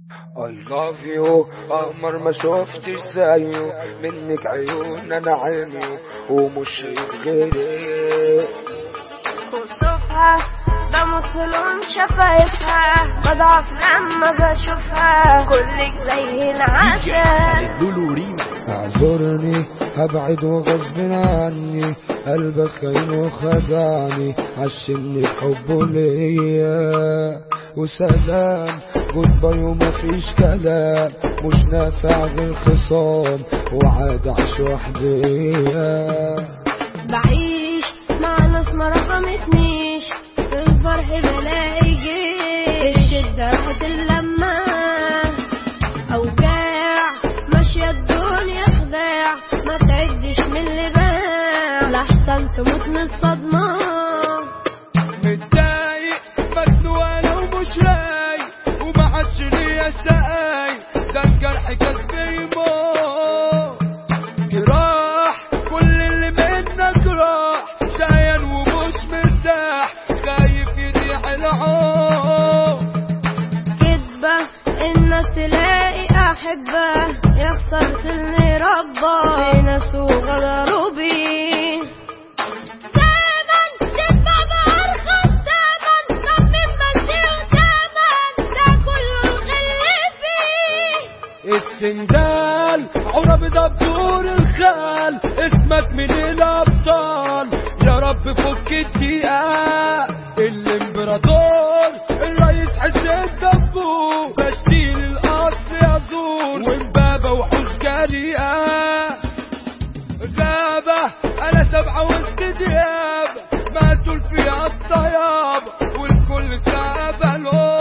I love you قمر ما شفتش زيه منك عيون انا عيني ومش شايف غيرك وصفها بموت في لون شفايفها بضعف لما بشوفها كلك زي العسل لولو ريما اعذرني هبعد وغصب عني قلبك خاين وخدعني عشمني بحبه ليا وسلام جود باي ومفيش كلام مش نافع غير خصام وعاد عيش وحديا بعيش مع ناس ما رحمتنيش في الفرح بلاقي جيش الشدة راحت اللمة أوجاع ماشية الدنيا خداع ما تعدش من اللي باع لحسن تموت من الصدمة متضايق مخنوق انا ومش رايق وما عادش ليا سقاي ده الجرح كان بيموت جراح كل اللي منك راح شايل ومش مرتاح خايف يضيع العمر كدبة إنك تلاقي أحبة يا خسرت اللي ربى في ناس وغدروا بيه تمن تدفع بأرخص تمن طب من بدي وتمن ده كله الغل فيه السندال عرب دبور الخال اسمك من الابطال يا رب فك الدقيقة الامبراطور الرئيس حسين دبور بشيل الاصل يزور وامبابة وحوش جريئة غابة انا سبعة وسط دياب ماتوا فيها الطياب والكل سابله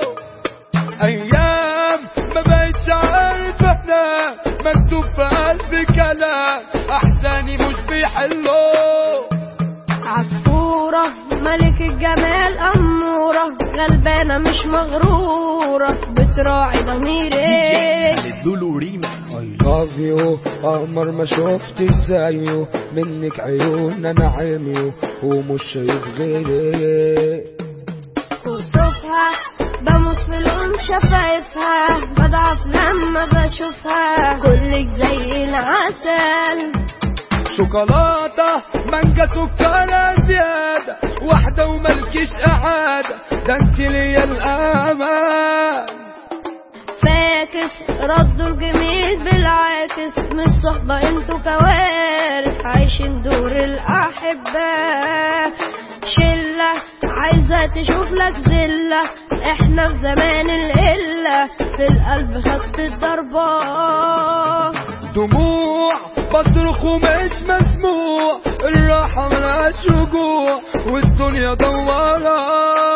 ايام ما بقتش عارف احنا مكتوب في قلبي كلام احزاني مش بيحلوا عصفورة ملك الجمال أمورة غلبانة مش مغرورة بتراعي ضميري لولو ريما I love you قمر ما شفتش زيه منك عيون انا عيني ومش شايف غيرك وصفها بموت في لون شفايفها بضعف لما بشوفها كلك زي العسل شوكولاتة مانجا سكر زيادة واحدة وملكش اعادة ده انت ليا الامان فاكس ردوا الجميل بالعاكس مش صحبة انتوا كوارث عايشين دور الأحبة شلة عايزة تشوف لك زلة احنا في زمان القلة في القلب خدت الضربة دموع بصرخ ومش مسموع الراحة ملهاش رجوع والدنيا دوارة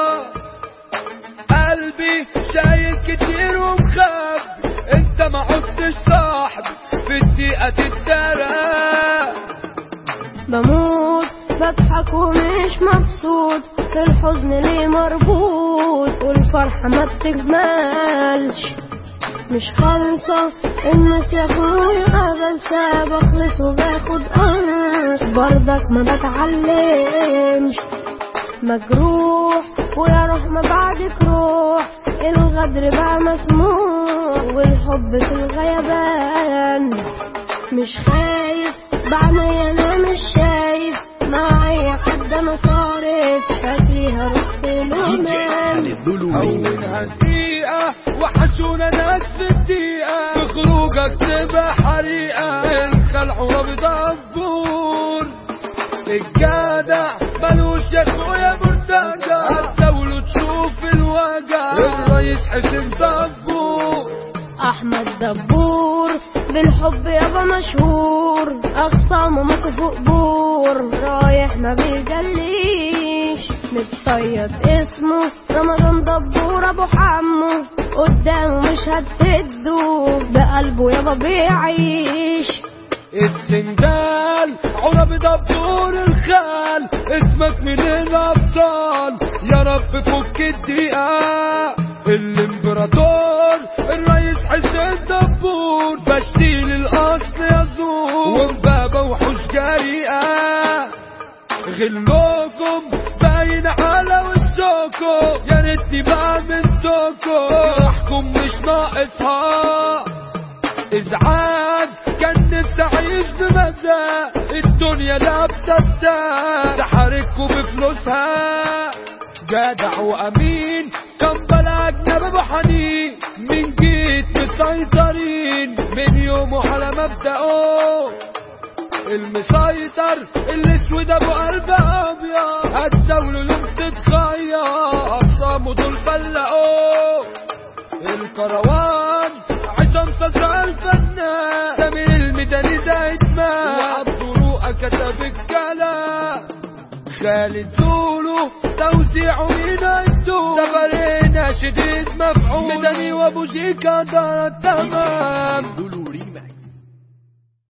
قلبي شايل كتير ومخاف انت ما عدتش صاحب في الدقيقة تتدرى بموت بضحك ومش مبسوط في الحزن ليه مربوط والفرحة ما بتكملش مش خالصة الناس يا اخويا بنسى بخلص وباخد قرص برضك ما بتعلمش مجروح ويا روح ما بعدك روح الغدر بقى مسموح والحب في الغيبان مش خايف بعيني انا مش شايف معايا حد انا صارف شكلي هروح في الهمان لولو ريما هونها دقيقة وحشونا ناس في الدقيقة بخروجك تبقى حريقة الخلع ورابط دبور الجدع ملوش يا اخويا مرتجع هتزاوله تشوف الوجع الرئيس حسين دبور احمد دبور بالحب يابا مشهور اخصامه مكفوق بور رايح ما بيجليش متصيد اسمه رمضان دبور ابو حمو قدامه مش هتسده بقلبه يابا بيعيش السندال عرب دبور الخال اسمك من الابطال يا رب فك الدقيقة الامبراطور الرئيس حسين دبور بشيل الاصل يزور ومبابة وحوش جريئة غلوكم باين على وشكم يا ريتني بعمل توكو احكم مش ناقصها ازعاج كان نفسي اعيش بمزاج الدنيا لابسه التاج سحرتكوا بفلوسها جدع وامين كان بلا اجنبي ابو حنين من جيت مسيطرين من يومه على مبدأه المسيطر الاسود ابو قلب ابيض هتزاوله لوم تتغير اقسامه دول فلقوه الكروان عشان تزرع الفنان سمير الميداني زايد ما وعبد روقه كتب الكلام خالد زولو توزيعه من الدول سفرنا شديد مفعول ميداني وابو شيكا دار التمام